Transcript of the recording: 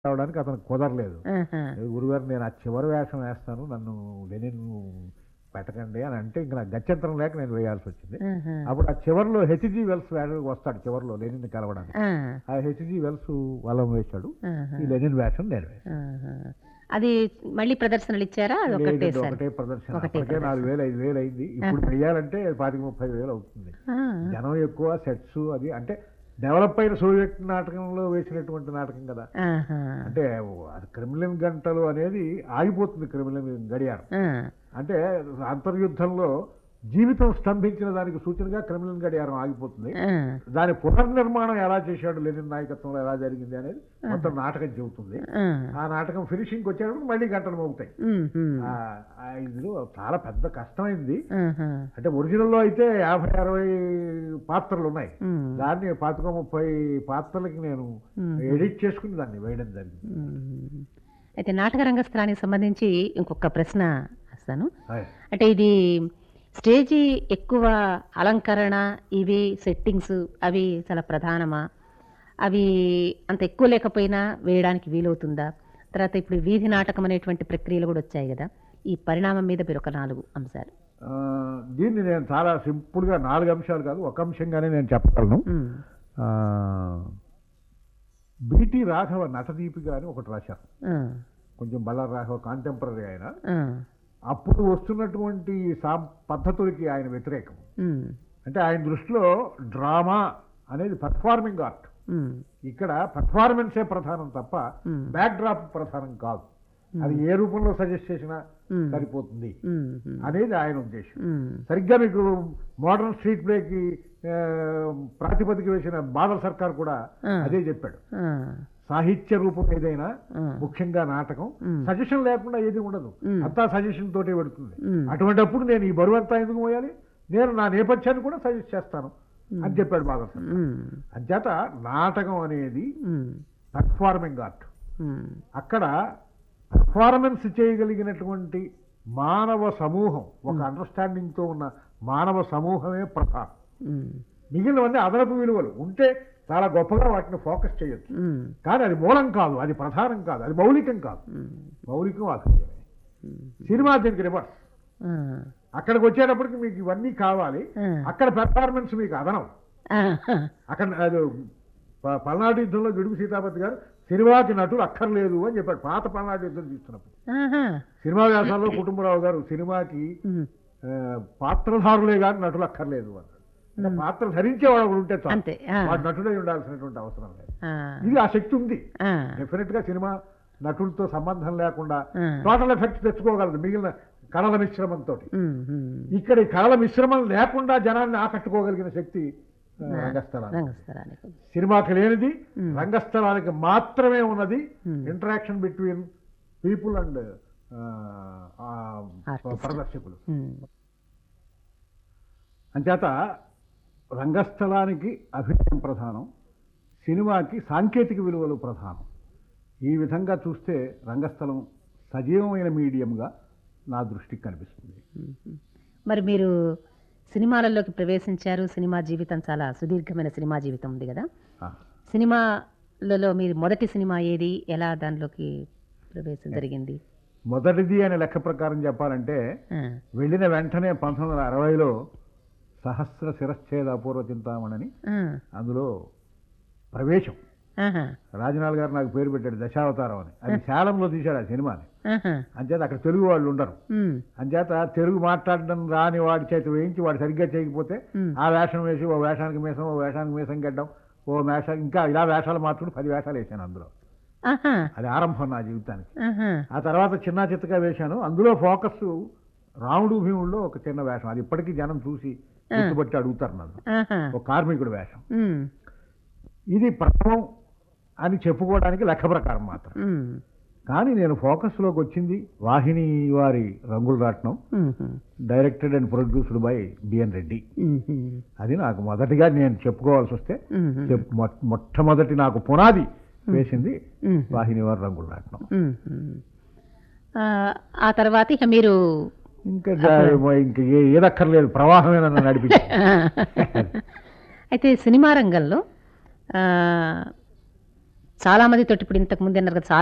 రావడానికి అతనికి కుదరలేదు ఆహా. గురుగారు నేను ఆ చివరి వేషం వేస్తాను నన్ను లెనిన్ పెట్టకండి అని అంటే ఇంకా నాకు గత్యంతరం లేక నేను వేయాల్సి వచ్చింది ఆహా. అప్పుడు ఆ చివరిలో హెచ్జి వెల్స్ వేయడానికి వస్తాడు చివరిలో లెనిన్ కలవడానికి ఆ, ఆ హెచ్జి వెల్స్ వలం వేశాడు ఆహా. ఈ లెనిన్ వేషం నేను వేశాను ఆహా. అది మళ్ళీ ప్రదర్శనలు ఇచ్చారా అది ఒకటే లేదు, సార్ ఒకటే ప్రదర్శన ఒకటే అప్పటికే నాలుగు వేలు ఐదు వేలు అయింది ఇప్పుడు వెయ్యాలంటే పాతిక ముప్పై వేలు అవుతుంది ఆ, జనం ఎక్కువ సెట్స్ అది అంటే డెవలప్ అయిన సోవియట్ నాటకంలో వేసినటువంటి నాటకం కదా ఆహా. అంటే అది క్రిమిలిన్ గంటలు అనేది ఆగిపోతుంది క్రిమిలిన్ గడియారం ఆ, అంటే అంతర్యుద్ధంలో జీవితం స్తంభించిన దానికి సూచనగా క్రిమిలిన్ గడియారం ఆగిపోతుంది ఆ, దాని పునర్నిర్మాణం ఎలా చేశాడు లెనిన్ నాయకత్వంలో ఎలా జరిగింది అనేది మొత్తం నాటకం చెబుతుంది ఆ. ఆ నాటకం ఫినిషింగ్ వచ్చేటప్పుడు మళ్ళీ గంటలు మోగుతాయి ఉమ్, ఉమ్. ఆ, ఆ ఇందులో చాలా పెద్ద కష్టమైంది ఆహా. అంటే ఒరిజినల్లో అయితే యాభై అరవై పాత్రలు ఉన్నాయి ఉమ్, దాన్ని పాతిక ముప్పై పాత్రలకి నేను ఉమ్. ఎడిట్ చేసుకుని దాన్ని వేయడం జరిగింది ఉమ్. అయితే నాటక రంగస్థలానికి సంబంధించి ఇంకొక ప్రశ్న వస్తాను హాయ్. అంటే ఇది స్టేజీ ఎక్కువ అలంకరణ ఇవి సెట్టింగ్స్ అవి చాలా ప్రధానమా అవి అంత ఎక్కువ లేకపోయినా వేయడానికి వీలవుతుందా తర్వాత ఇప్పుడు వీధి నాటకం అనేటువంటి ప్రక్రియలు కూడా వచ్చాయి కదా ఈ పరిణామం మీద మీరు ఒక నాలుగు అంశాలు ఆ, దీన్ని నేను చాలా సింపుల్గా నాలుగు అంశాలు కాదు ఒక అంశంగానే నేను చెప్పగలను ఉమ్, ఆ, బీటీ రాఘవ నటదీపిక అని ఒకటి రాశారు ఆ, కొంచెం బల్ల రాఘవ కాంటెంపరీ ఆయన ఆ, అప్పుడు వస్తున్నటువంటి సా పద్ధతులకి ఆయన వ్యతిరేకం ఉమ్, అంటే ఆయన దృష్టిలో డ్రామా అనేది పర్ఫార్మింగ్ ఆర్ట్ ఉమ్, ఇక్కడ పర్ఫార్మెన్సే ప్రధానం తప్ప ఉమ్, బ్యాక్ డ్రాప్ ప్రధానం కాదు అది ఏ రూపంలో సజెస్ట్ చేసినా ఉమ్, సరిపోతుంది ఉమ్, ఉమ్, అనేది ఆయన ఉద్దేశం ఉమ్, సరిగ్గా మీకు మోడర్న్ స్ట్రీట్ ప్లేకి ఆ, ప్రాతిపదిక వేసిన బాదల్ సర్కార్ కూడా ఆ. అదే చెప్పాడు ఆ, సాహిత్య రూపం ఏదైనా ఆ, ముఖ్యంగా నాటకం మ్. సజెషన్ లేకుండా ఏది ఉండదు మ్. అంతా సజెషన్ తోటే పెడుతుంది మ్. అటువంటిప్పుడు నేను ఈ బరువు అంతా ఎందుకు మోయాలి నేను నా నేపథ్యాన్ని కూడా సజెస్ట్ చేస్తాను అని చెప్పాడు బాదల్ సర్కార్ ఉమ్, అంచేత నాటకం అనేది ఉమ్, పర్ఫార్మింగ్ ఆర్ట్ ఉమ్, అక్కడ పర్ఫార్మెన్స్ చేయగలిగినటువంటి మానవ సమూహం ఒక అండర్స్టాండింగ్తో ఉన్న మానవ సమూహమే ప్రధానం ఉమ్, మిగిలినవన్నీ అదనపు విలువలు ఉంటే చాలా గొప్పగా వాటిని ఫోకస్ చేయొచ్చు ఉమ్, కానీ అది మూలం కాదు అది ప్రధానం కాదు అది మౌలికం కాదు ఉమ్, మౌలికం అసలు ఉమ్, సినిమా దీనికి రివర్స్ ఆ, అక్కడికి వచ్చేటప్పటికి మీకు ఇవన్నీ కావాలి ఆ, అక్కడ పెర్ఫార్మెన్స్ మీకు అదనం ఆ, అక్కడ అది ప- పల్నాడు యుద్ధంలో గిడుగు సీతాపతి గారు సినిమాకి నటులు అక్కర్లేదు అని చెప్పాడు పాత పల్నాడు యుద్ధం తీస్తున్నప్పుడు ఆహా, సినిమా వ్యాసాల్లో కుటుంబరావు గారు సినిమాకి ఉమ్, ఆ, పాత్రధారులే కానీ నటులు అక్కర్లేదు అన్నాడు అంటే పాత్ర ధరించేవాడు ఒకడు ఉంటే చాలు. అంతే ఆ, వాడు నటుడై ఉండాల్సినటువంటి అవసరం లేదు ఆ, ఇది ఆ శక్తి ఉంది ఆ, డెఫినెట్ గా సినిమా నటులతో సంబంధం లేకుండా ఆ. టోటల్ ఎఫెక్ట్ తెచ్చుకోగలదు మిగిలిన కళల మిశ్రమంతో ఉమ్, ఉమ్, ఇక్కడ ఈ కళల మిశ్రమం లేకుండా జనాన్ని ఆకట్టుకోగలిగిన శక్తి ఆ, రంగస్థలానికి రంగస్థలానికి సినిమాకి లేనిది మ్. రంగస్థలానికి మాత్రమే ఉన్నది మ్. Interaction between people and Artist. ప్రదర్శకులు ఉమ్, అంచేత రంగస్థలానికి అభినయం ప్రధానం సినిమాకి సాంకేతిక విలువలు ప్రధానం ఈ విధంగా చూస్తే రంగస్థలం సజీవమైన మీడియంగా నా దృష్టికి కనిపిస్తుంది ఉమ్, ఉమ్. మరి మీరు సినిమాలలోకి ప్రవేశించారు సినిమా జీవితం చాలా సుదీర్ఘమైన సినిమా జీవితం ఉంది కదా ఆ, సినిమాలలో మీరు మొదటి సినిమా ఏది ఎలా దానిలోకి ప్రవేశం జరిగింది మొదటిది అనే లెక్క ప్రకారం చెప్పాలంటే ఆ, వెళ్ళిన వెంటనే పంతొమ్మిది వందల అరవైలో సహస్ర శిరశ్చేద అపూర్వ చింతామణని ఆ, అందులో ప్రవేశం ఆహా, రాజనాల్ గారు నాకు పేరు పెట్టాడు దశావతారం అని అది శాలంలో తీశాడు ఆ సినిమాని ఆహా, అంచేత అక్కడ తెలుగు వాళ్ళు ఉండరు ఉమ్, అంచేత తెలుగు మాట్లాడడం రాని వాడి చేత వేయించి వాడు సరిగ్గా చేయకపోతే ఉమ్, ఆ వేషం వేసి ఓ వేషానికి మీసం ఓ వేషానికి మీసం గడ్డం ఓ వేషం ఇంకా ఇలా వేషాలు మార్చుకుని పది వేషాలు వేసాను అందులో ఆహా, అది ఆరంభం నా జీవితానికి ఆహా, ఆ తర్వాత చిన్న చిత్తగా వేశాను అందులో ఫోకస్ రాముడు భీముల్లో ఒక చిన్న వేషం అది ఇప్పటికీ జనం చూసి గుర్తుపట్టి అడుగుతారు నన్ను ఆహా, ఒక కార్మికుడు వేషం ఉమ్, ఇది ప్రథమం అని చెప్పుకోవడానికి లెక్క ప్రకారం మాత్రం ఉమ్, కానీ నేను ఫోకస్లోకి వచ్చింది వాహిని వారి Rangula Ratnam um, um, directed and produced by B N Reddy um, um, అది నాకు మొదటిగా నేను చెప్పుకోవాల్సి వస్తే ఉమ్, చెప్- మొ- మొట్టమొదటి నాకు పునాది వేసింది ఉమ్, వాహిని వారి రంగుల రాట్నం ఉమ్, ఉమ్. ఆ, ఆ తర్వాత ఇక మీరు ఇంకా జా- ఇంకా ఏ- ఏదక్కర్లేదు ప్రవాహమే నన్ను నడిపించింది అయితే సినిమా రంగంలో ఆ, చాలా మంది తోటి ఇప్పుడు ఇంతకు ముందు అన్నారు కదా